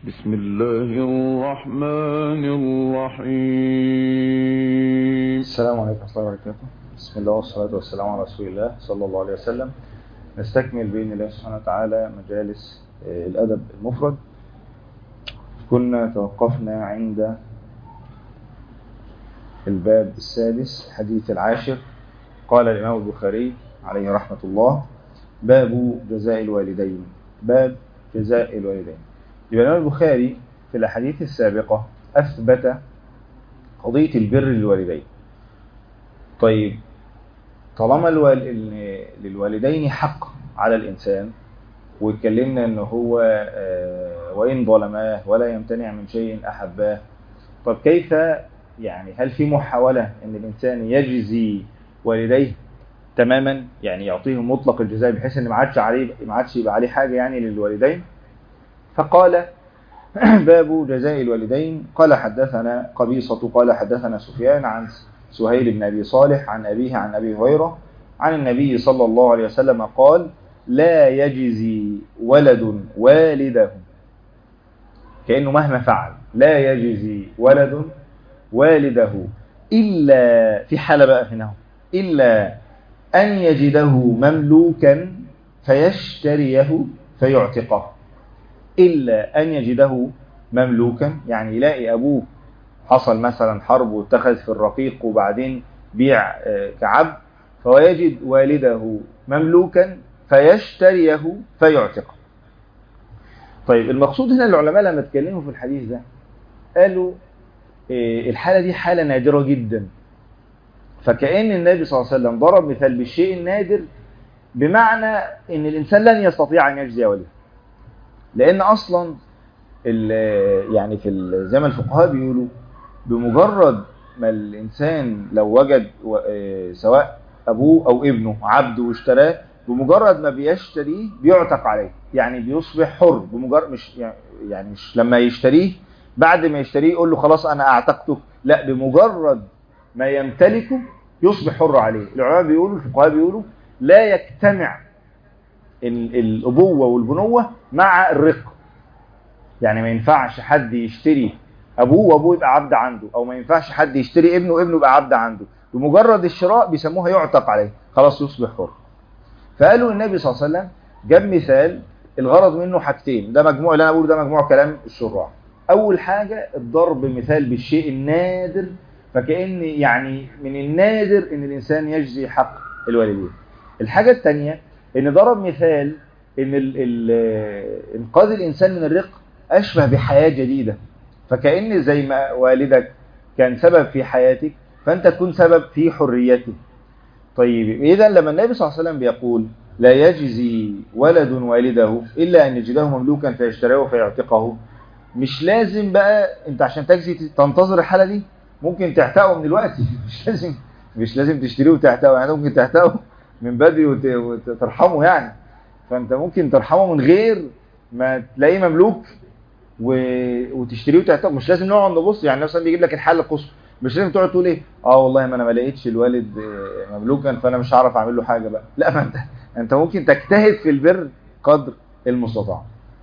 بسم الله الرحمن الرحيم السلام عليكم ورحمة الله وبركاته بسم الله والصلاة والسلام على رسول الله صلى الله عليه وسلم نستكمل بإذن الله سبحانه وتعالى مجالس آه، الأدب المفرد كنا توقفنا عند الباب السادس حديث العاشر قال الإمام البخاري عليه رحمة الله باب جزاء الوالدين باب جزاء الوالدين يبقى الإمام البخاري في الأحاديث السابقة أثبت قضية البر للوالدين طيب طالما الوال... إن للوالدين حق على الإنسان واتكلمنا ان هو آه، وإن ظلماه ولا يمتنع من شيء أحباه طب كيف يعني هل في محاولة ان الإنسان يجزي والديه تماما يعني يعطيهم مطلق الجزاء بحيث ان ما عادش عليه ما عادش يبقى عليه حاجة يعني للوالدين فقال باب جزاء الوالدين قال حدثنا قبيصة قال حدثنا سفيان عن سهيل بن أبي صالح عن أبيه عن أبي هريرة عن النبي صلى الله عليه وسلم قال لا يجزي ولد والده كأنه مهما فعل لا يجزي ولد والده إلا في حالة بقى هنا إلا أن يجده مملوكا فيشتريه فيعتقه إلا أن يجده مملوكا يعني يلاقي أبوه حصل مثلا حرب واتخذ في الرقيق وبعدين بيع آه، كعبد فهو يجد والده مملوكا فيشتريه فيعتقه طيب المقصود هنا العلماء لما اتكلموا في الحديث ده قالوا آه، الحالة دي حالة نادرة جدا فكأن النبي صلى الله عليه وسلم ضرب مثال بالشيء النادر بمعنى ان الانسان لن يستطيع ان يجزي والده لان اصلا ال- يعني في ال- زي ما الفقهاء بيقولوا بمجرد ما الانسان لو وجد و- آه، سواء ابوه او ابنه عبد واشتراه بمجرد ما بيشتريه بيعتق عليه يعني بيصبح حر بمجرد مش يعني مش لما يشتريه بعد ما يشتريه يقول له خلاص انا اعتقتك لا بمجرد ما يمتلكه يصبح حر عليه العلماء بيقولوا الفقهاء بيقولوا لا يجتمع ال- الابوه والبنوه مع الرق يعني ما ينفعش حد يشتري ابوه وابوه يبقى عبد عنده او ما ينفعش حد يشتري ابنه وابنه يبقى عبد عنده بمجرد الشراء بيسموها يعتق عليه خلاص يصبح حر فقالوا النبي صلى الله عليه وسلم جاب مثال الغرض منه حاجتين ده مجموع اللي انا بقوله ده مجموع كلام الشراح اول حاجه الضرب مثال بالشيء النادر فكأن يعني من النادر ان الانسان يجزي حق الوالدين الحاجه الثانيه ان ضرب مثال ان ال ال انقاذ الانسان من الرق اشبه بحياه جديده فكأن زي ما والدك كان سبب في حياتك فانت تكون سبب في حريته طيب اذا لما النبي صلى الله عليه وسلم بيقول لا يجزي ولد والده الا ان يجده مملوكا فيشتريه فيعتقه مش لازم بقى انت عشان تجزي تنتظر الحاله دي ممكن تعتقه من دلوقتي مش لازم مش لازم تشتريه وتعتقه يعني ممكن تعتقه من بدري وت- وترحمه يعني فانت ممكن ترحمه من غير ما تلاقيه مملوك و... وتشتريه وتعتقه مش لازم نقعد نبص يعني مثلا بيجيب لك الحل القصوى مش لازم تقعد تقول ايه اه والله ما انا ما لقيتش الوالد آه، مملوكا فانا مش هعرف اعمل له حاجه بقى لا ما انت انت ممكن تجتهد في البر قدر المستطاع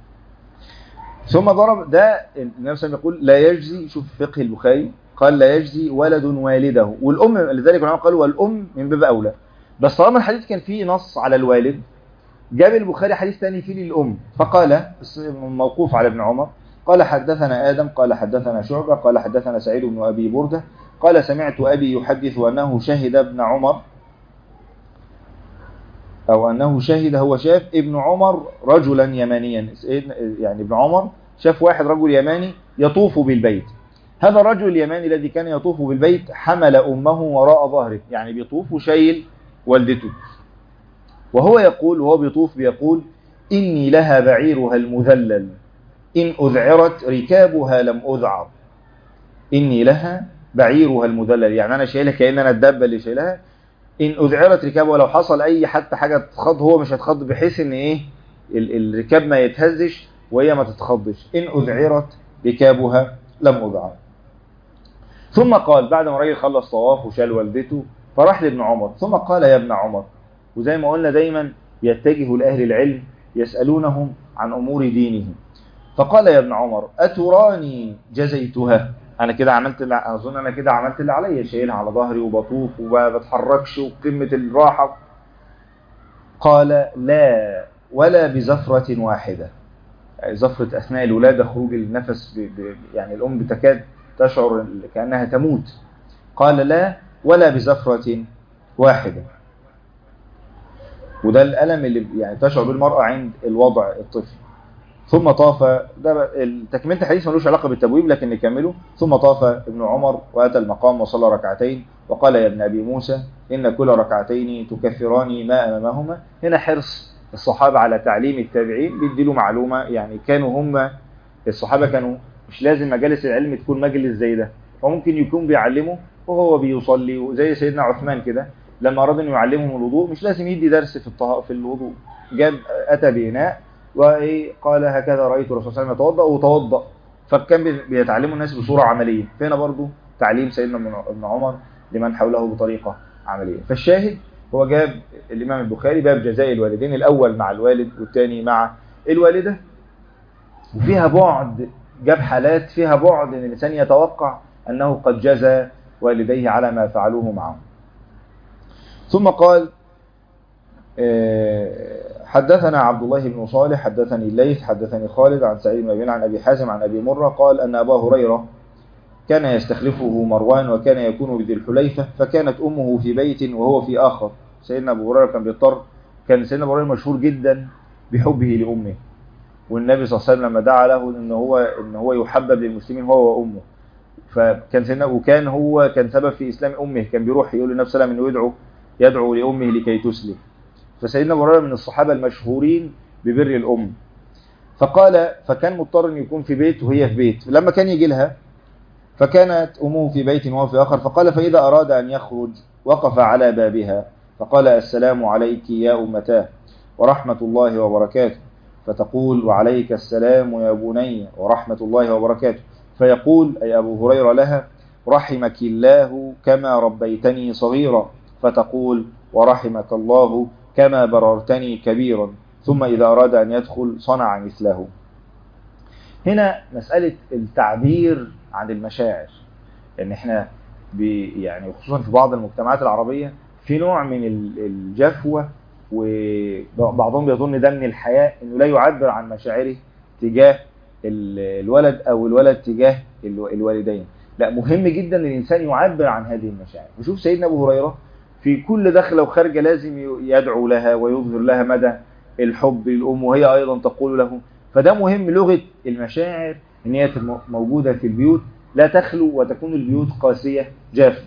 ثم ضرب ده النبي صلى الله عليه وسلم يقول لا يجزي شوف فقه البخاري قال لا يجزي ولد والده والام لذلك العلماء قالوا والام من باب اولى بس طالما الحديث كان فيه نص على الوالد جاب البخاري حديث ثاني فيه للام فقال موقوف على ابن عمر قال حدثنا ادم قال حدثنا شعبه قال حدثنا سعيد بن ابي برده قال سمعت ابي يحدث انه شهد ابن عمر او انه شهد هو شاف ابن عمر رجلا يمانيا يعني ابن عمر شاف واحد رجل يماني يطوف بالبيت هذا الرجل اليماني الذي كان يطوف بالبيت حمل امه وراء ظهره يعني بيطوف وشايل والدته وهو يقول وهو بيطوف بيقول اني لها بعيرها المذلل ان اذعرت ركابها لم اذعر اني لها بعيرها المذلل يعني انا شايلها كأن انا الدابه اللي شايلها ان اذعرت ركابها لو حصل اي حتى حاجه تتخض هو مش هتخض بحيث ان ايه ال- الركاب ما يتهزش وهي ما تتخضش ان اذعرت ركابها لم اذعر ثم قال بعد ما الراجل خلص طواف وشال والدته فراح لابن عمر ثم قال يا ابن عمر وزي ما قلنا دايما يتجه لاهل العلم يسالونهم عن امور دينهم فقال يا ابن عمر أتراني جزيتها أنا كده عملت اللي أظن أنا كده عملت اللي عليا شايلها على ظهري وبطوف وما بتحركش وقمة الراحة قال لا ولا بزفرة واحدة يعني زفرة أثناء الولادة خروج النفس ب... ب... يعني الأم بتكاد تشعر كأنها تموت قال لا ولا بزفرة واحدة وده الألم اللي يعني تشعر بالمرأة عند الوضع الطفل ثم طاف ده تكملة الحديث ملوش علاقة بالتبويب لكن نكمله ثم طاف ابن عمر وأتى المقام وصلى ركعتين وقال يا ابن أبي موسى إن كل ركعتين تكفران ما أمامهما هنا حرص الصحابة على تعليم التابعين بيديله معلومة يعني كانوا هم الصحابة كانوا مش لازم مجالس العلم تكون مجلس زي ده وممكن يكون بيعلمه وهو بيصلي وزي سيدنا عثمان كده لما أراد أن يعلمهم الوضوء مش لازم يدي درس في الطه... في الوضوء جاب أتى بإناء وقال هكذا رأيت الرسول صلى الله عليه وسلم يتوضأ وتوضأ فكان بيتعلموا الناس بصورة عملية فهنا برضو تعليم سيدنا ابن عمر لمن حوله بطريقة عملية فالشاهد هو جاب الإمام البخاري باب جزاء الوالدين الأول مع الوالد والثاني مع الوالدة وفيها بعد جاب حالات فيها بعد ان الانسان يتوقع انه قد جزى والديه على ما فعلوه معه ثم قال حدثنا عبد الله بن صالح حدثني الليث حدثني خالد عن سعيد بن ابي عن ابي حازم عن ابي مره قال ان ابا هريره كان يستخلفه مروان وكان يكون بذي الحليفه فكانت امه في بيت وهو في اخر سيدنا ابو هريره كان بيضطر كان سيدنا ابو هريره مشهور جدا بحبه لامه والنبي صلى الله عليه وسلم لما دعا له ان هو ان هو يحبب للمسلمين هو وامه فكان سيدنا وكان هو كان سبب في اسلام امه كان بيروح يقول للنبي صلى الله عليه وسلم انه يدعو يدعو لامه لكي تسلم فسيدنا ابو هريره من الصحابه المشهورين ببر الام فقال فكان مضطر ان يكون في بيت وهي في بيت لما كان يجي لها فكانت امه في بيت وهو في اخر فقال فاذا اراد ان يخرج وقف على بابها فقال السلام عليك يا امتاه ورحمه الله وبركاته فتقول وعليك السلام يا بني ورحمة الله وبركاته فيقول أي أبو هريرة لها رحمك الله كما ربيتني صغيرا فتقول ورحمك الله كما بررتني كبيرا ثم إذا أراد أن يدخل صنع مثله هنا مسألة التعبير عن المشاعر ان احنا يعني خصوصا في بعض المجتمعات العربية في نوع من الجفوة وبعضهم بيظن ده من الحياء انه لا يعبر عن مشاعره تجاه الولد او الولد تجاه الوالدين لا مهم جدا ان الانسان يعبر عن هذه المشاعر وشوف سيدنا ابو هريره في كل دخله وخارجه لازم يدعو لها ويظهر لها مدى الحب للام وهي ايضا تقول له فده مهم لغه المشاعر ان هي موجوده في البيوت لا تخلو وتكون البيوت قاسيه جافه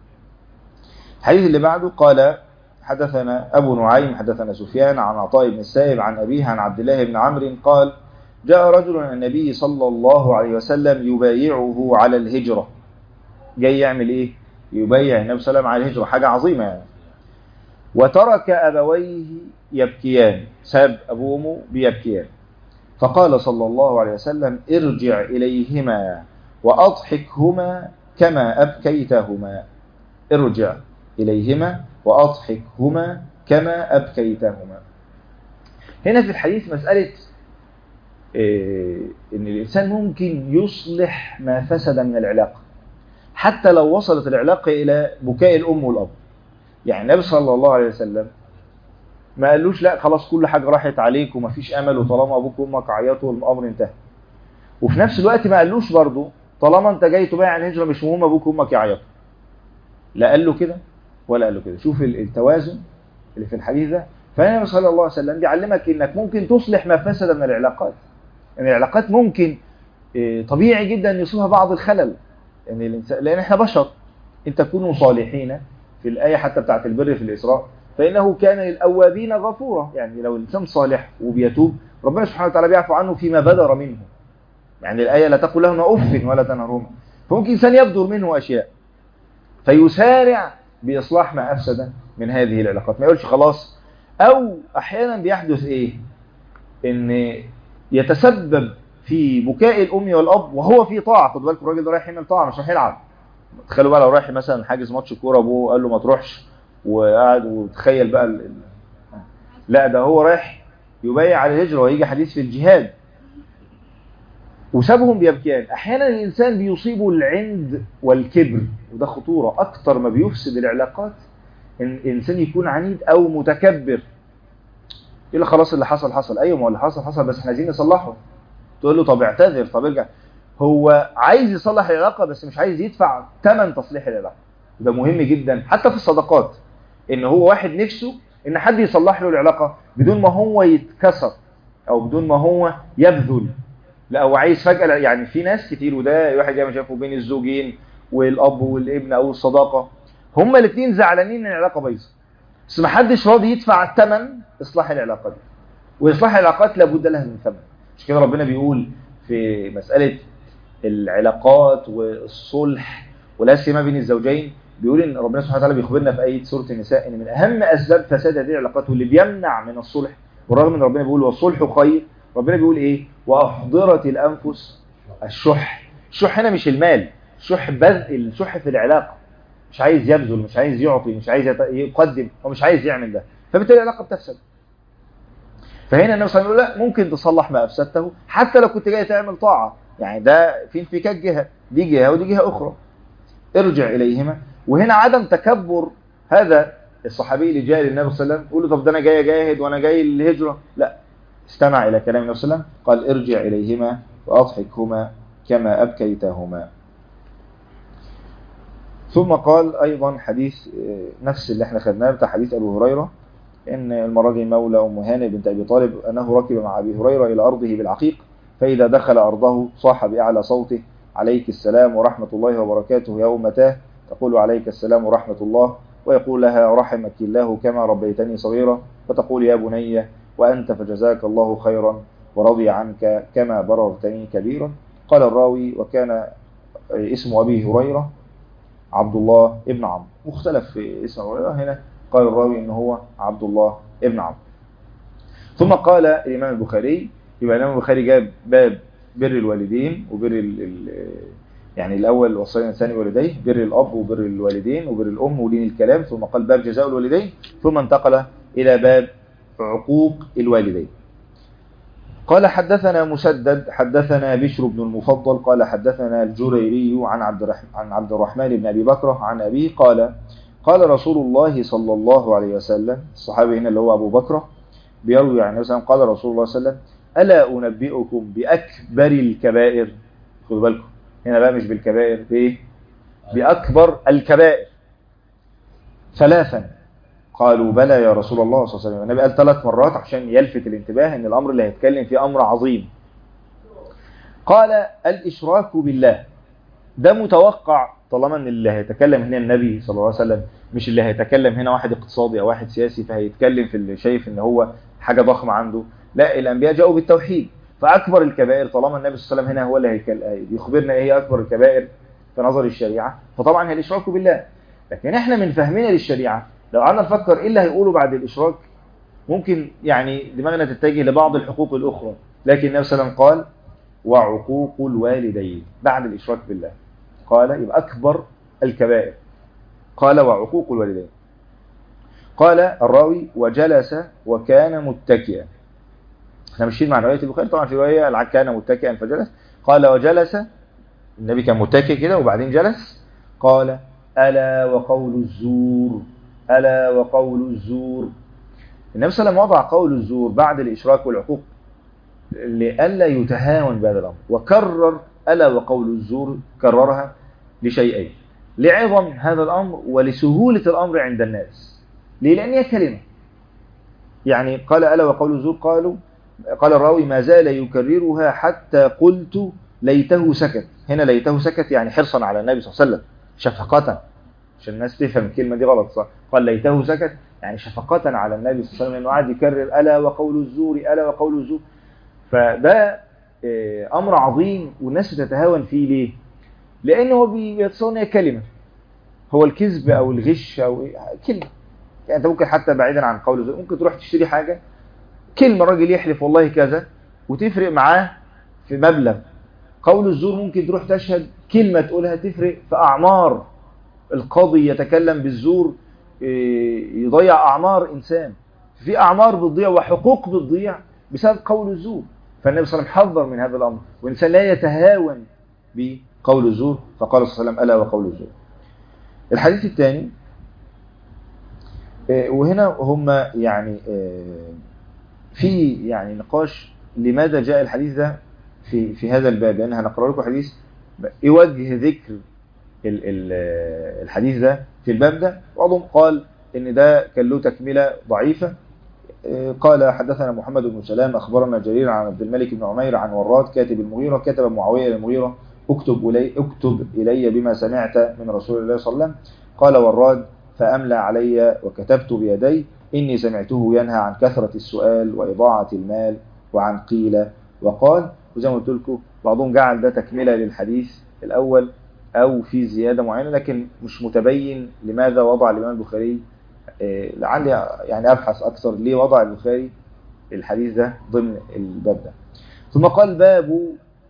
الحديث اللي بعده قال حدثنا أبو نعيم حدثنا سفيان عن عطاء بن السائب عن أبيه عن عبد الله بن عمرو قال جاء رجل عن النبي صلى الله عليه وسلم يبايعه على الهجرة جاي يعمل إيه؟ يبايع النبي صلى الله عليه وسلم على الهجرة حاجة عظيمة يعني وترك أبويه يبكيان ساب أبوه بيبكيان فقال صلى الله عليه وسلم ارجع إليهما وأضحكهما كما أبكيتهما ارجع إليهما وأضحكهما كما أبكيتهما هنا في الحديث مسألة إيه إن الإنسان ممكن يصلح ما فسد من العلاقة حتى لو وصلت العلاقة إلى بكاء الأم والأب يعني النبي صلى الله عليه وسلم ما قالوش لا خلاص كل حاجة راحت عليك ومفيش أمل وطالما أبوك وأمك عيطوا الأمر انتهى وفي نفس الوقت ما قالوش برضه طالما أنت جاي تبايع عن الهجرة مش مهم أبوك وأمك يعيطوا لا قال له كده ولا قال له كده شوف التوازن اللي في الحديث ده فالنبي صلى الله عليه وسلم بيعلمك انك ممكن تصلح ما فسد من العلاقات ان العلاقات ممكن طبيعي جدا يصيبها بعض الخلل ان الانسان لان احنا بشر ان تكونوا صالحين في الايه حتى بتاعت البر في الاسراء فانه كان للاوابين غفورا يعني لو الانسان صالح وبيتوب ربنا سبحانه وتعالى بيعفو عنه فيما بدر منه يعني الايه لا تقل لهما اف ولا تنهرهما فممكن انسان يبدر منه اشياء فيسارع بإصلاح ما أفسد من هذه العلاقات ما يقولش خلاص أو أحيانا بيحدث إيه إن يتسبب في بكاء الأم والأب وهو في طاعة خد بالك الراجل ده رايح يعمل طاعة مش رايح يلعب تخيلوا بقى لو رايح مثلا حاجز ماتش كورة أبوه قال له ما تروحش وقعد وتخيل بقى ال... لا ده هو رايح يبايع على الهجرة وهيجي حديث في الجهاد وسابهم بيبكيان احيانا الانسان بيصيبه العند والكبر وده خطوره اكتر ما بيفسد العلاقات ان الانسان يكون عنيد او متكبر يقول لك خلاص اللي حصل حصل ايوه ما هو اللي حصل حصل بس احنا عايزين نصلحه تقول له طب اعتذر طب ارجع هو عايز يصلح العلاقه بس مش عايز يدفع ثمن تصليح العلاقه ده مهم جدا حتى في الصداقات ان هو واحد نفسه ان حد يصلح له العلاقه بدون ما هو يتكسر او بدون ما هو يبذل لا هو عايز فجاه يعني في ناس كتير وده واحد ياما شافه بين الزوجين والاب والابن او الصداقه هما الاثنين زعلانين ان العلاقه بايظه بس ما حدش راضي يدفع الثمن اصلاح العلاقه دي واصلاح العلاقات لابد لها من ثمن مش كده ربنا بيقول في مساله العلاقات والصلح ولا سيما بين الزوجين بيقول ان ربنا سبحانه وتعالى بيخبرنا في ايه سوره النساء ان من اهم اسباب فساد هذه العلاقات واللي بيمنع من الصلح والرغم ان ربنا بيقول والصلح خير ربنا بيقول ايه واحضرت الانفس الشح الشح هنا مش المال الشح بذل الشح في العلاقه مش عايز يبذل مش عايز يعطي مش عايز يقدم هو مش عايز يعمل ده فبالتالي العلاقه بتفسد فهنا النبي صلى الله عليه وسلم لا ممكن تصلح ما افسدته حتى لو كنت جاي تعمل طاعه يعني ده في انفكاك جهه دي جهه ودي جهه اخرى ارجع اليهما وهنا عدم تكبر هذا الصحابي اللي جاي للنبي صلى الله عليه وسلم يقول له طب ده انا جاي اجاهد وانا جاي الهجره لا استمع الى كلام النبي صلى الله عليه وسلم قال ارجع اليهما واضحكهما كما ابكيتهما ثم قال ايضا حديث نفس اللي احنا خدناه بتاع حديث ابو هريره ان المره دي مولى ام هانئ بنت ابي طالب انه ركب مع ابي هريره الى ارضه بالعقيق فاذا دخل ارضه صاح باعلى صوته عليك السلام ورحمه الله وبركاته يا امتاه تقول عليك السلام ورحمه الله ويقول لها رحمك الله كما ربيتني صغيرا وتقول يا بني وانت فجزاك الله خيرا ورضي عنك كما بررتني كبيرا قال الراوي وكان اسم ابي هريره عبد الله ابن عمرو مختلف في اسم هريره هنا قال الراوي ان هو عبد الله ابن عمرو ثم قال الامام البخاري يبقى الامام البخاري جاب باب بر الوالدين وبر ال ال يعني الاول وصينا الانسان والديه بر الاب وبر الوالدين وبر الام ولين الكلام ثم قال باب جزاء الوالدين ثم انتقل الى باب عقوق الوالدين قال حدثنا مسدد حدثنا بشر بن المفضل قال حدثنا الجريري عن عبد الرحمن عن عبد الرحمن بن ابي بكر عن ابيه قال قال رسول الله صلى الله عليه وسلم الصحابي هنا اللي هو ابو بكر بيروي عن النبي قال رسول الله صلى الله عليه وسلم الا انبئكم باكبر الكبائر خدوا بالكم هنا بقى مش بالكبائر بايه باكبر الكبائر ثلاثا قالوا بلى يا رسول الله صلى الله عليه وسلم النبي قال ثلاث مرات عشان يلفت الانتباه ان الامر اللي هيتكلم فيه امر عظيم قال الاشراك بالله ده متوقع طالما ان اللي هيتكلم هنا النبي صلى الله عليه وسلم مش اللي هيتكلم هنا واحد اقتصادي او واحد سياسي فهيتكلم في اللي شايف ان هو حاجه ضخمه عنده لا الانبياء جاءوا بالتوحيد فاكبر الكبائر طالما النبي صلى الله عليه وسلم هنا هو اللي هيكل... يخبرنا ايه هي اكبر الكبائر في نظر الشريعه فطبعا هي الاشراك بالله لكن احنا من فهمنا للشريعه لو قعدنا نفكر ايه اللي هيقوله بعد الاشراك ممكن يعني دماغنا تتجه لبعض الحقوق الاخرى لكن النبي صلى الله عليه وسلم قال وعقوق الوالدين بعد الاشراك بالله قال يبقى اكبر الكبائر قال وعقوق الوالدين قال الراوي وجلس وكان متكئا احنا ماشيين مع روايه البخاري طبعا في روايه كان متكئا فجلس قال وجلس النبي كان متكئ كده وبعدين جلس قال الا وقول الزور الا وقول الزور النبي صلى الله عليه وسلم وضع قول الزور بعد الاشراك والعقوق لئلا يتهاون بهذا الامر وكرر الا وقول الزور كررها لشيئين لعظم هذا الامر ولسهوله الامر عند الناس ليه لان هي كلمه يعني قال الا وقول الزور قالوا قال الراوي ما زال يكررها حتى قلت ليته سكت هنا ليته سكت يعني حرصا على النبي صلى الله عليه وسلم شفقة عشان الناس تفهم الكلمة دي غلط صح قال ليته سكت يعني شفقة على النبي صلى الله عليه وسلم انه قاعد يكرر ألا وقول الزور ألا وقول الزور فده أمر عظيم والناس بتتهاون فيه ليه؟ لأنه هو بيتصور كلمة هو الكذب أو الغش أو كلمة يعني أنت ممكن حتى بعيدا عن قول الزور ممكن تروح تشتري حاجة كلمة الراجل يحلف والله كذا وتفرق معاه في مبلغ قول الزور ممكن تروح تشهد كلمة تقولها تفرق في أعمار القاضي يتكلم بالزور يضيع أعمار إنسان في أعمار بتضيع وحقوق بتضيع بسبب قول الزور فالنبي صلى الله عليه وسلم حذر من هذا الأمر والإنسان لا يتهاون بقول الزور فقال صلى الله عليه وسلم ألا وقول الزور الحديث الثاني آه، وهنا هم يعني آه، في يعني نقاش لماذا جاء الحديث ده في في هذا الباب لان هنقرا لكم حديث ايه وجه ذكر ال- ال- الحديث ده في الباب ده بعضهم قال ان ده كان له تكمله ضعيفه آه، قال حدثنا محمد بن سلام اخبرنا جرير عن عبد الملك بن عمير عن وراد كاتب المغيره كتب معاويه للمغيره اكتب الي اكتب الي بما سمعت من رسول الله صلى الله عليه وسلم قال وراد فاملى علي وكتبت بيدي اني سمعته ينهى عن كثره السؤال واضاعه المال وعن قيل وقال وزي ما قلت لكم بعضهم جعل ده تكمله للحديث الاول او في زياده معينه لكن مش متبين لماذا وضع الامام البخاري آه، لعلي يعني ابحث اكثر ليه وضع البخاري الحديث ده ضمن الباب ده ثم قال باب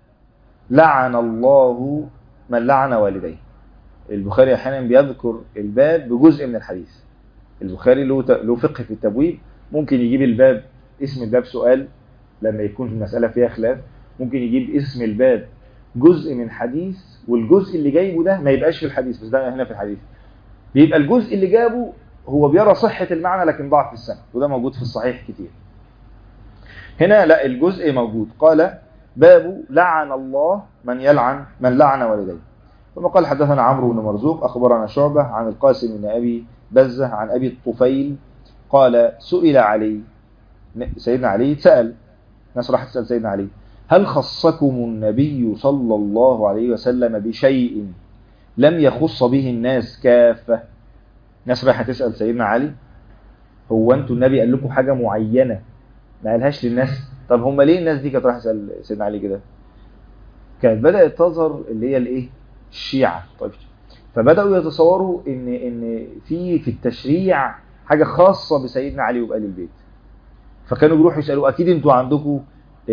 لعن الله من لعن والديه البخاري احيانا بيذكر الباب بجزء من الحديث البخاري له ت- له فقه في التبويب ممكن يجيب الباب اسم الباب سؤال لما يكون المسألة فيها خلاف ممكن يجيب اسم الباب جزء من حديث والجزء اللي جايبه ده ما يبقاش في الحديث بس ده هنا في الحديث بيبقى الجزء اللي جابه هو بيرى صحة المعنى لكن ضعف السند وده موجود في الصحيح كتير هنا لا الجزء موجود قال باب لعن الله من يلعن من لعن والديه ثم قال حدثنا عمرو بن مرزوق أخبرنا شعبة عن القاسم بن أبي بزة عن أبي الطفيل قال سئل علي سيدنا علي سأل ناس راح تسأل سيدنا علي هل خصكم النبي صلى الله عليه وسلم بشيء لم يخص به الناس كافة ناس راح تسأل سيدنا علي هو انتوا النبي قال لكم حاجة معينة ما قالهاش للناس طب هم ليه الناس دي كانت راح تسأل سيدنا علي كده كانت بدأت تظهر اللي هي الايه الشيعة طيب فبدأوا يتصوروا ان ان في في التشريع حاجة خاصة بسيدنا علي وبآل البيت فكانوا بيروحوا يسألوا اكيد انتوا عندكم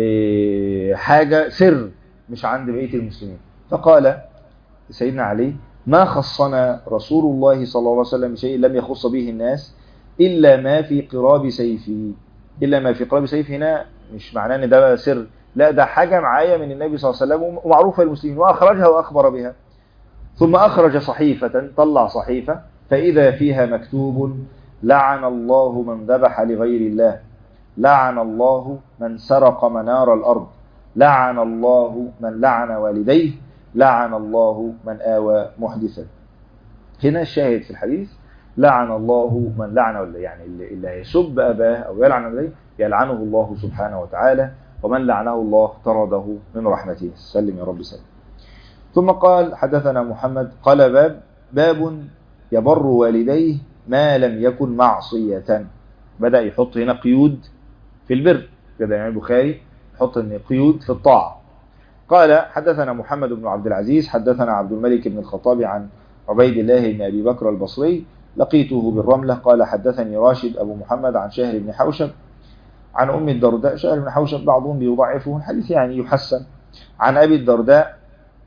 إيه، حاجة سر مش عند بقية المسلمين فقال سيدنا علي ما خصنا رسول الله صلى الله عليه وسلم بشيء لم يخص به الناس إلا ما في قراب سيفه إلا ما في قراب سيفه هنا مش معناه ان ده سر لا ده حاجة معايا من النبي صلى الله عليه وسلم ومعروفة للمسلمين وأخرجها وأخبر بها ثم أخرج صحيفة طلع صحيفة فإذا فيها مكتوب لعن الله من ذبح لغير الله لعن الله من سرق منار الأرض لعن الله من لعن والديه لعن الله من آوى محدثا هنا الشاهد في الحديث لعن الله من لعن والديه يعني اللي اللي هيسب أباه أو يلعن والديه يلعنه الله سبحانه وتعالى ومن لعنه الله طرده من رحمته سلم يا رب سلم ثم قال حدثنا محمد قال باب باب يبر والديه ما لم يكن معصية بدأ يحط هنا قيود في البر كده يعني البخاري يحط ان قيود في الطاعة قال حدثنا محمد بن عبد العزيز حدثنا عبد الملك بن الخطاب عن عبيد الله بن أبي بكر البصري لقيته بالرملة قال حدثني راشد أبو محمد عن شهر بن حوشب عن أم الدرداء شهر بن حوشب بعضهم بيضعفه الحديث يعني يحسن عن أبي الدرداء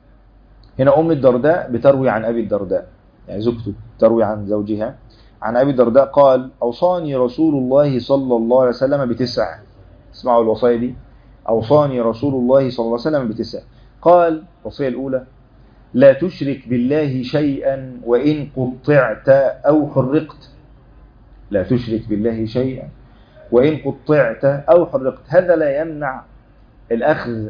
هنا أم الدرداء بتروي عن أبي الدرداء يعني زوجته تروي عن زوجها عن أبي الدرداء قال أوصاني رسول الله صلى الله عليه وسلم بتسع اسمعوا الوصايا دي أوصاني رسول الله صلى الله عليه وسلم بتسع قال الوصية الأولى لا تشرك بالله شيئا وإن قطعت أو حرقت لا تشرك بالله شيئا وإن قطعت أو حرقت هذا لا يمنع الأخذ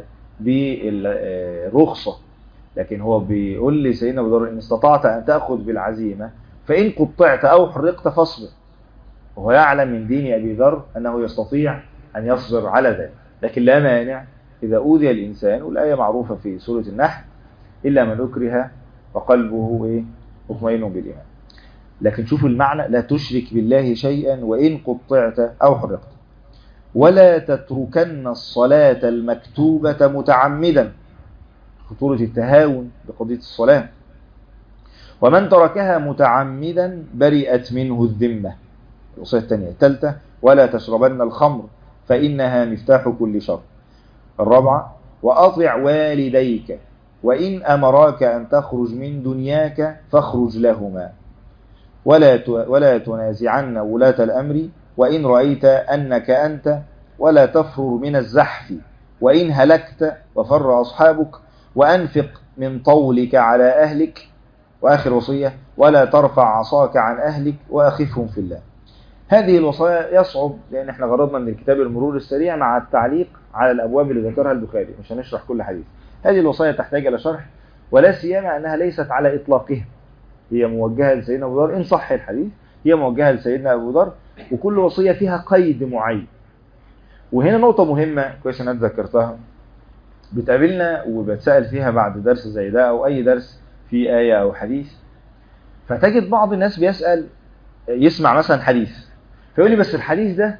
بالرخصة لكن هو بيقول لي سيدنا أبو ذر إن استطعت أن تأخذ بالعزيمة فإن قطعت أو حرقت فاصبر وهو يعلم من دين أبي ذر أنه يستطيع أن يصبر على ذلك لكن لا مانع إذا أوذي الإنسان والآية معروفة في سورة النحل إلا من أكره وقلبه إيه؟ مطمئن بالإيمان لكن شوفوا المعنى لا تشرك بالله شيئا وإن قطعت أو حرقت ولا تتركن الصلاة المكتوبة متعمدا خطورة التهاون بقضية الصلاة ومن تركها متعمدا برئت منه الذمة الوصية الثانية الثالثة ولا تشربن الخمر فإنها مفتاح كل شر الرابعة وأطع والديك وإن أمراك أن تخرج من دنياك فاخرج لهما ولا ولا تنازعن ولاة الأمر وإن رأيت أنك أنت ولا تفرر من الزحف وإن هلكت وفر أصحابك وأنفق من طولك على أهلك وآخر وصية ولا ترفع عصاك عن أهلك وأخفهم في الله هذه الوصايا يصعب لأن احنا غرضنا من الكتاب المرور السريع مع التعليق على الأبواب اللي ذكرها البخاري مش هنشرح كل حديث هذه الوصايا تحتاج إلى شرح ولا سيما أنها ليست على إطلاقها هي موجهة لسيدنا أبو ذر إن صح الحديث هي موجهة لسيدنا أبو ذر وكل وصية فيها قيد معين وهنا نقطة مهمة كويس أن أنا ذكرتها بتقابلنا وبتسأل فيها بعد درس زي ده أو أي درس في آية أو حديث فتجد بعض الناس بيسأل يسمع مثلا حديث فيقول لي بس الحديث ده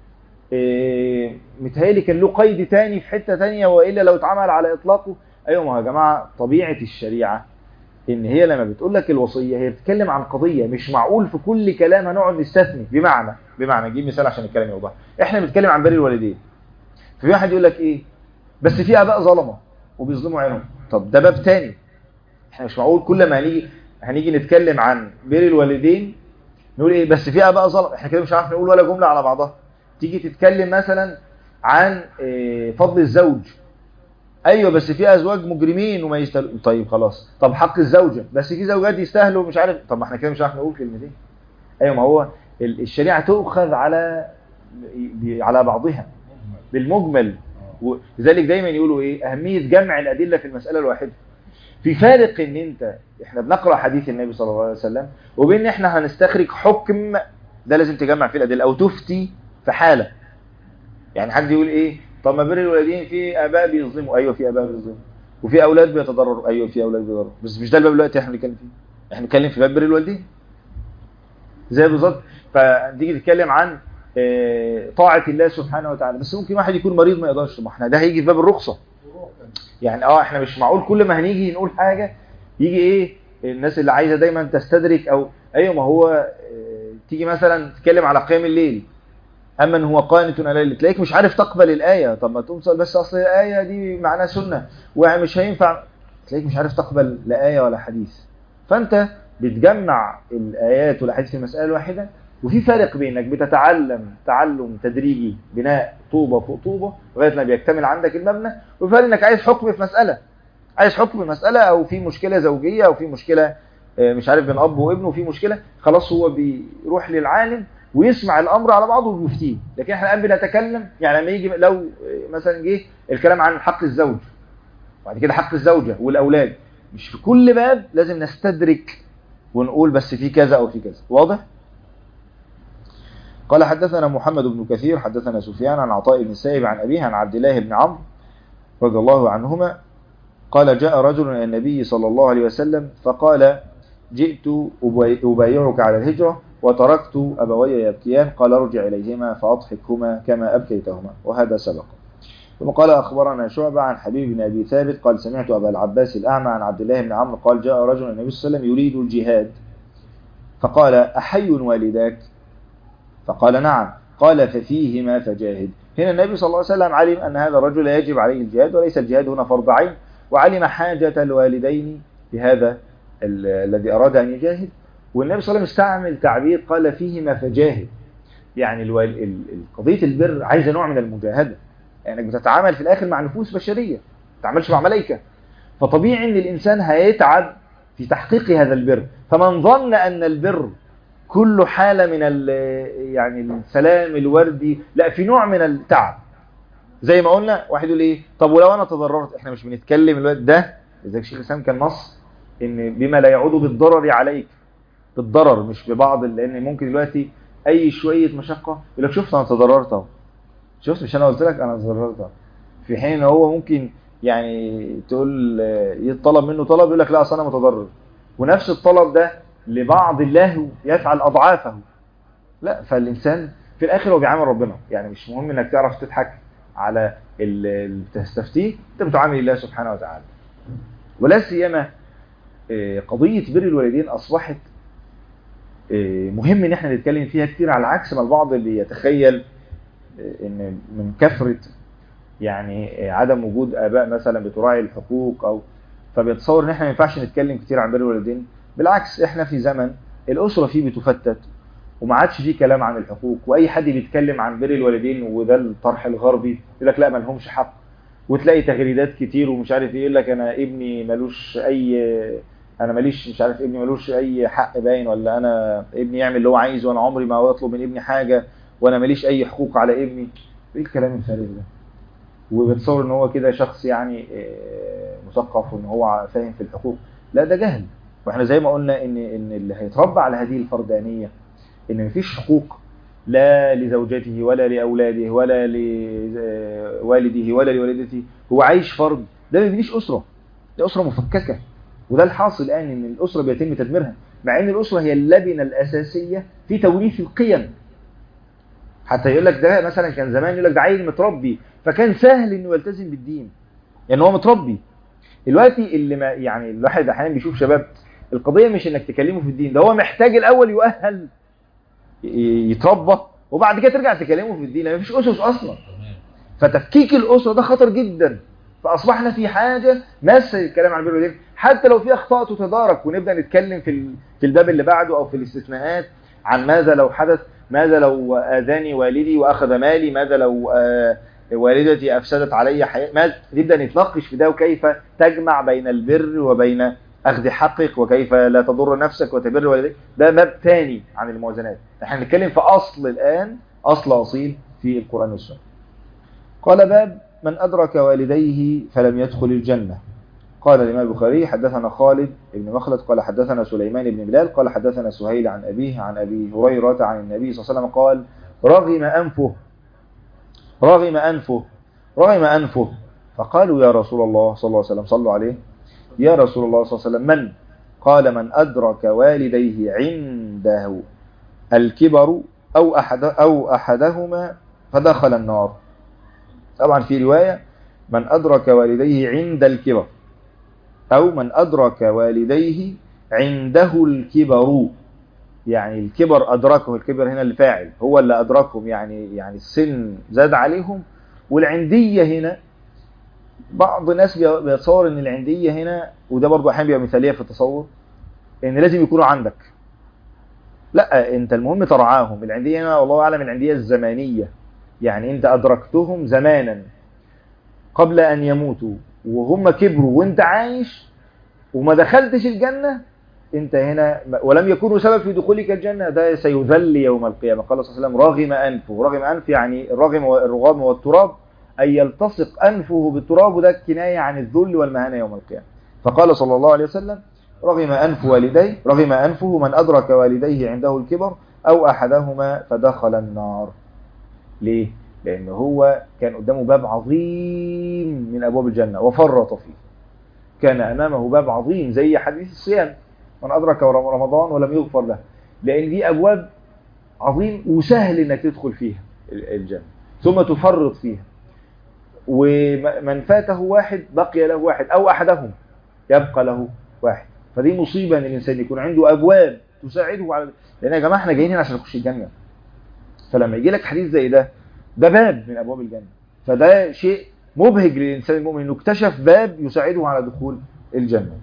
إيه متهيألي كان له قيد تاني في حتة تانية وإلا لو اتعمل على إطلاقه أيوة ما يا جماعة طبيعة الشريعة إن هي لما بتقول لك الوصية هي بتتكلم عن قضية مش معقول في كل كلام هنقعد نستثني بمعنى بمعنى نجيب مثال عشان الكلام يوضح إحنا بنتكلم عن بر الوالدين ففي واحد يقول لك إيه بس في آباء ظلمة وبيظلموا عينهم طب ده باب تاني إحنا مش معقول كل ما هنيجي هنيجي نتكلم عن بر الوالدين نقول ايه بس في اباء ظلم احنا كده مش عارف نقول ولا جمله على بعضها تيجي تتكلم مثلا عن إيه فضل الزوج ايوه بس في ازواج مجرمين وما يستاهلوا طيب خلاص طب حق الزوجه بس في زوجات يستاهلوا مش عارف طب ما احنا كده مش عارف نقول كلمتين ايوه ما هو الشريعه تؤخذ على على بعضها بالمجمل ولذلك دايما يقولوا ايه اهميه جمع الادله في المساله الواحده في فارق ان انت احنا بنقرا حديث النبي صلى الله عليه وسلم وبين ان احنا هنستخرج حكم ده لازم تجمع فيه الادله او تفتي في حاله يعني حد يقول ايه طب ما بر الوالدين في اباء بيظلموا ايوه في اباء بيظلموا وفي اولاد بيتضرروا ايوه في اولاد بيتضرروا بس مش ده الباب دلوقتي احنا بنتكلم فيه احنا بنتكلم في باب بر الوالدين زي بالظبط فتيجي تتكلم عن اه طاعه الله سبحانه وتعالى بس ممكن واحد يكون مريض ما يقدرش ما احنا ده هيجي في باب الرخصه يعني اه احنا مش معقول كل ما هنيجي نقول حاجة يجي ايه الناس اللي عايزة دايما تستدرك او ايوه ما هو اه تيجي مثلا تتكلم على قيام الليل اما هو قانت على الليل تلاقيك مش عارف تقبل الآية طب ما تقوم بس اصل الآية دي معناها سنة ومش هينفع تلاقيك مش عارف تقبل لا آية ولا حديث فانت بتجمع الآيات والأحاديث في المسألة الواحدة وفي فرق بينك بتتعلم تعلم تدريجي بناء طوبة فوق طوبة لغاية ما بيكتمل عندك المبنى وفرق انك عايز حكم في مسألة عايز حكم في مسألة او في مشكلة زوجية او في مشكلة مش عارف بين اب وابنه وفي مشكلة خلاص هو بيروح للعالم ويسمع الامر على بعضه وبيفتيه لكن احنا الان بنتكلم يعني لما يجي لو مثلا جه الكلام عن حق الزوج وبعد كده حق الزوجة والاولاد مش في كل باب لازم نستدرك ونقول بس في كذا او في كذا واضح؟ قال حدثنا محمد بن كثير حدثنا سفيان عن عطاء بن السائب عن أبيه عن عبد الله بن عمرو رضي الله عنهما قال جاء رجل إلى النبي صلى الله عليه وسلم فقال جئت أبايعك على الهجرة وتركت أبوي يبكيان قال ارجع إليهما فأضحكهما كما أبكيتهما وهذا سبق ثم قال أخبرنا شعبة عن حبيب بن أبي ثابت قال سمعت أبا العباس الأعمى عن عبد الله بن عمرو قال جاء رجل النبي صلى الله عليه وسلم يريد الجهاد فقال أحي والداك فقال نعم قال ففيهما فجاهد هنا النبي صلى الله عليه وسلم علم أن هذا الرجل يجب عليه الجهاد وليس الجهاد هنا فرض عين وعلم حاجة الوالدين بهذا الذي أراد أن يجاهد والنبي صلى الله عليه وسلم استعمل تعبير قال فيهما فجاهد يعني الوال... قضية البر عايزة نوع من المجاهدة يعني بتتعامل في الآخر مع نفوس بشرية ما تتعاملش مع ملائكة فطبيعي أن الإنسان هيتعب في تحقيق هذا البر فمن ظن أن البر كل حالة من يعني السلام الوردي لا في نوع من التعب زي ما قلنا واحد يقول ايه طب ولو انا تضررت احنا مش بنتكلم الوقت ده زي الشيخ الاسلام كان نص ان بما لا يعود بالضرر عليك بالضرر مش ببعض لان ممكن دلوقتي اي شويه مشقه يقول لك شفت انا تضررت اهو شفت مش انا قلت لك انا تضررت اهو في حين ان هو ممكن يعني تقول يطلب منه طلب يقول لك لا اصل انا متضرر ونفس الطلب ده لبعض الله يفعل اضعافه لا فالانسان في الاخر هو بيعامل ربنا يعني مش مهم انك تعرف تضحك على اللي بتستفتيه انت بتعامل الله سبحانه وتعالى ولا سيما قضيه بر الوالدين اصبحت مهم ان احنا نتكلم فيها كتير على عكس ما البعض بيتخيل ان من كثره يعني عدم وجود اباء مثلا بتراعي الحقوق او فبيتصور ان احنا ما ينفعش نتكلم كتير عن بر الوالدين بالعكس احنا في زمن الاسره فيه بتفتت وما عادش فيه كلام عن الحقوق واي حد بيتكلم عن بر الوالدين وده الطرح الغربي يقول لك لا ما لهمش حق وتلاقي تغريدات كتير ومش عارف ايه يقول لك انا ابني ملوش اي انا ماليش مش عارف ابني ملوش اي حق باين ولا انا ابني يعمل اللي هو عايزه وانا عمري ما اطلب من ابني حاجه وانا ماليش اي حقوق على ابني ايه الكلام الفارغ ده وبتصور ان هو كده شخص يعني آه، مثقف وان هو فاهم في الحقوق لا ده جهل واحنا زي ما قلنا ان ان اللي هيتربى على هذه الفردانيه ان مفيش حقوق لا لزوجته ولا لاولاده ولا لوالده ولا لوالدته هو عايش فرد ده ما يبنيش اسره ده اسره مفككه وده الحاصل الان ان الاسره بيتم تدميرها مع ان الاسره هي اللبنه الاساسيه في توريث القيم حتى يقول لك ده مثلا كان زمان يقول لك ده عيل متربي فكان سهل انه يلتزم بالدين يعني هو متربي دلوقتي اللي ما يعني الواحد احيانا بيشوف شباب القضيه مش انك تكلمه في الدين ده هو محتاج الاول يؤهل ي- يتربى وبعد كده ترجع تكلمه في الدين لان مفيش اسس اصلا فتفكيك الاسره ده خطر جدا فاصبحنا في حاجه مس الكلام عن البر والدين حتى لو في اخطاء تتدارك ونبدا نتكلم في ال- في الباب اللي بعده او في الاستثناءات عن ماذا لو حدث ماذا لو اذاني والدي واخذ مالي ماذا لو آه، والدتي افسدت علي حياتي ماذا نبدا نتناقش في ده وكيف تجمع بين البر وبين اخذ حقك وكيف لا تضر نفسك وتبر والديك ده باب ثاني عن الموازنات احنا بنتكلم في اصل الان اصل اصيل في القران والسنه قال باب من أدرك والديه فلم يدخل الجنة قال الإمام البخاري حدثنا خالد بن مخلد قال حدثنا سليمان بن بلال قال حدثنا سهيل عن أبيه عن أبي هريرة عن النبي صلى الله عليه وسلم قال رغم أنفه رغم أنفه رغم أنفه فقالوا يا رسول الله صلى الله عليه وسلم صلوا عليه يا رسول الله صلى الله عليه وسلم من قال من أدرك والديه عنده الكبر أو, أحد أو أحدهما فدخل النار طبعا في رواية من أدرك والديه عند الكبر أو من أدرك والديه عنده الكبر يعني الكبر أدركه الكبر هنا الفاعل هو اللي أدركهم يعني يعني السن زاد عليهم والعندية هنا بعض الناس بي- بيتصور ان العندية هنا وده برضو احيانا بيبقى مثالية في التصور ان لازم يكونوا عندك لا انت المهم ترعاهم العندية هنا والله اعلم العندية الزمانية يعني انت ادركتهم زمانا قبل ان يموتوا وهم كبروا وانت عايش وما دخلتش الجنة انت هنا ولم يكونوا سبب في دخولك الجنة ده سيذل يوم القيامة قال صلى الله عليه وسلم رغم أنفه رغم أنف يعني الرغم والرغام والتراب أن يلتصق أنفه بالتراب وده كناية عن الذل والمهانة يوم القيامة فقال صلى الله عليه وسلم رغم أنف والديه رغم أنفه من أدرك والديه عنده الكبر أو أحدهما فدخل النار ليه؟ لأن هو كان قدامه باب عظيم من أبواب الجنة وفرط فيه كان أمامه باب عظيم زي حديث الصيام من أدرك رمضان ولم يغفر له لأن دي أبواب عظيم وسهل إنك تدخل فيها الجنة ثم تفرط فيها ومن فاته واحد بقي له واحد أو أحدهم يبقى له واحد فدي مصيبة إن الإنسان يكون عنده أبواب تساعده على لأن يا جماعة إحنا جايين هنا عشان نخش الجنة فلما يجي لك حديث زي ده ده باب من أبواب الجنة فده شيء مبهج للإنسان المؤمن إنه اكتشف باب يساعده على دخول الجنة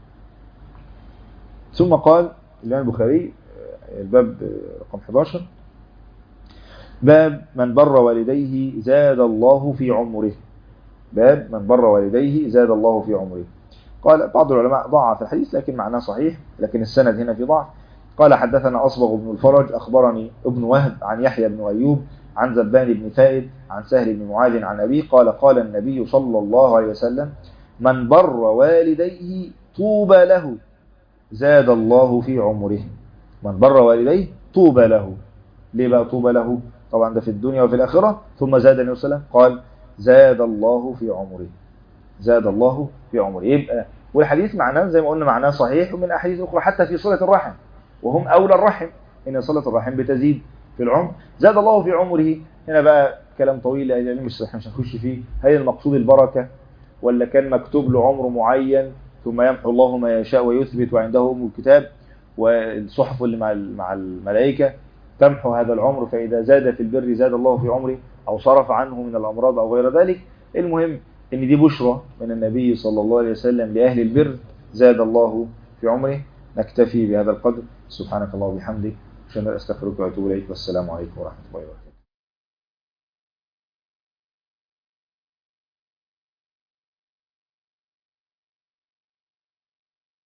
ثم قال الإمام البخاري الباب رقم 11 باب من بر والديه زاد الله في عمره باب من بر والديه زاد الله في عمره قال بعض العلماء ضعف الحديث لكن معناه صحيح لكن السند هنا في ضعف قال حدثنا أصبغ بن الفرج أخبرني ابن وهب عن يحيى بن أيوب عن زبان بن فائد عن سهل بن معاذ عن أبيه قال قال النبي صلى الله عليه وسلم من بر والديه طوبى له زاد الله في عمره من بر والديه طوبى له ليه بقى طوبى له طبعا ده في الدنيا وفي الآخرة ثم زاد النبي صلى الله عليه وسلم قال زاد الله في عمره زاد الله في عمره يبقى والحديث معناه زي ما قلنا معناه صحيح ومن أحاديث أخرى حتى في صلة الرحم وهم أولى الرحم إن صلة الرحم بتزيد في العمر زاد الله في عمره هنا بقى كلام طويل يعني مش مش هنخش فيه هل المقصود البركة ولا كان مكتوب له عمر معين ثم يمحو الله ما يشاء ويثبت وعنده أم الكتاب والصحف اللي مع مع الملائكة تمحو هذا العمر فإذا زاد في البر زاد الله في عمره أو صرف عنه من الأمراض أو غير ذلك المهم إن دي بشرى من النبي صلى الله عليه وسلم لأهل البر زاد الله في عمره نكتفي بهذا القدر سبحانك الله وبحمدك أشهد أن لا إله إلا أنت أستغفرك وأتوب إليك والسلام عليكم ورحمة الله وبركاته